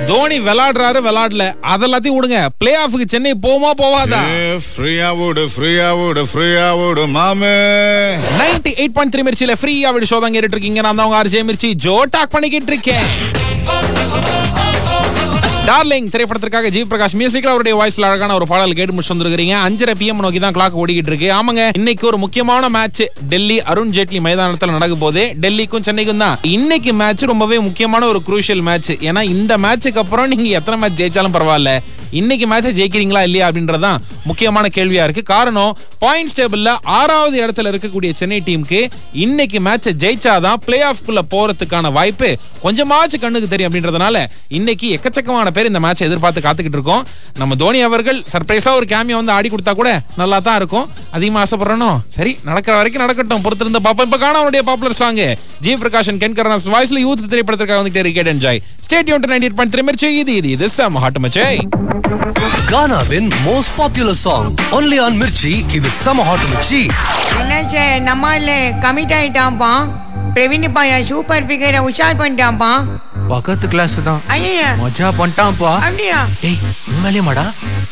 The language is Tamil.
தோனி விளையாடுறாரு விளையாடல அதெல்லாத்தையும் விடுங்க பிளே ஆஃபுக்கு சென்னை போமா போவாதா ஃப்ரீயா விடு ஃப்ரீயா விடு ஃப்ரீயா விடு மாமே நைன்டி எயிட் பாயிண்ட் த்ரீ மிர்ச்சியில ஃப்ரீயா விடு ஷோ தான் கேட்டுட்டு இருக்கீங்க நான் தான் உங்க ஆர்ஜே மிர்ச்சி ஜோ டாக் பண்ணிக்கிட்டு இருக்கேன் டார்லிங் திரைப்படத்திற்காக ஜி பிரகாஷ் மியூசிக்ல அவருடைய வாய்ஸ்ல அழகான ஒரு பாடல் கேட்டு முடிச்சு வந்துருக்கீங்க அஞ்சரை பிஎம் நோக்கி தான் கிளாக் ஓடிக்கிட்டு இருக்கு ஆமாங்க இன்னைக்கு ஒரு முக்கியமான மேட்ச் டெல்லி அருண் ஜேட்லி மைதானத்துல நடக்க போகுது டெல்லிக்கும் சென்னைக்கும் தான் இன்னைக்கு மேட்ச் ரொம்பவே முக்கியமான ஒரு குரூஷியல் மேட்ச் ஏன்னா இந்த மேட்சுக்கு அப்புறம் நீங்க எத்தனை மேட்ச் ஜெயிச்சாலும் பரவாயில்ல இன்னைக்கு மேட்சை ஜெயிக்கிறீங்களா இல்லையா அப்படின்றதான் முக்கியமான கேள்வியா இருக்கு காரணம் பாயிண்ட்ஸ் டேபிள்ல ஆறாவது இடத்துல இருக்கக்கூடிய சென்னை டீமுக்கு இன்னைக்கு மேட்சை ஜெயிச்சாதான் பிளே ஆஃப்குள்ள போறதுக்கான வாய்ப்பு கொஞ்சமாச்சும் கண்ணுக்கு தெரியும் அப்படின்றதுனால இன்னைக்கு எக்கச்சக்கமான பேர் இந்த மேட்சை எதிர்பார்த்து காத்துக்கிட்டு இருக்கோம் நம்ம தோனி அவர்கள் சர்ப்ரைஸா ஒரு கேமியா வந்து ஆடி கொடுத்தா கூட நல்லா தான் இருக்கும் அதிகமா ஆசைப்படுறனோ சரி நடக்கிற வரைக்கும் நடக்கட்டும் பொறுத்திருந்த பாப்போம் இப்ப காண அவருடைய பாப்புலர் சாங் ஜி பிரகாஷன் கென் கருணாஸ் வாய்ஸ்ல யூத் திரைப்படத்திற்காக வந்துட்டு இருக்கேன் enjoy stadium ninety eight point three Mirchi இது இது இது செம்ம ஹாட்டு மச்சை கானாவின் most popular song only on Mirchi இது சம ஹாட் மிர்ச்சி என்னாச்சு நம்ம இல்ல கமிட் ஆயிட்டான்ப்பா பிரவீன் பாயா சூப்பர் ஃபிகரை உஷார் பண்ணிட்டான்ப்பா பக்கத்து கிளாஸ் தான் ஐயா மஜா பண்ணிட்டான்ப்பா அப்படியா ஏய் உண்மையிலேயே மாடா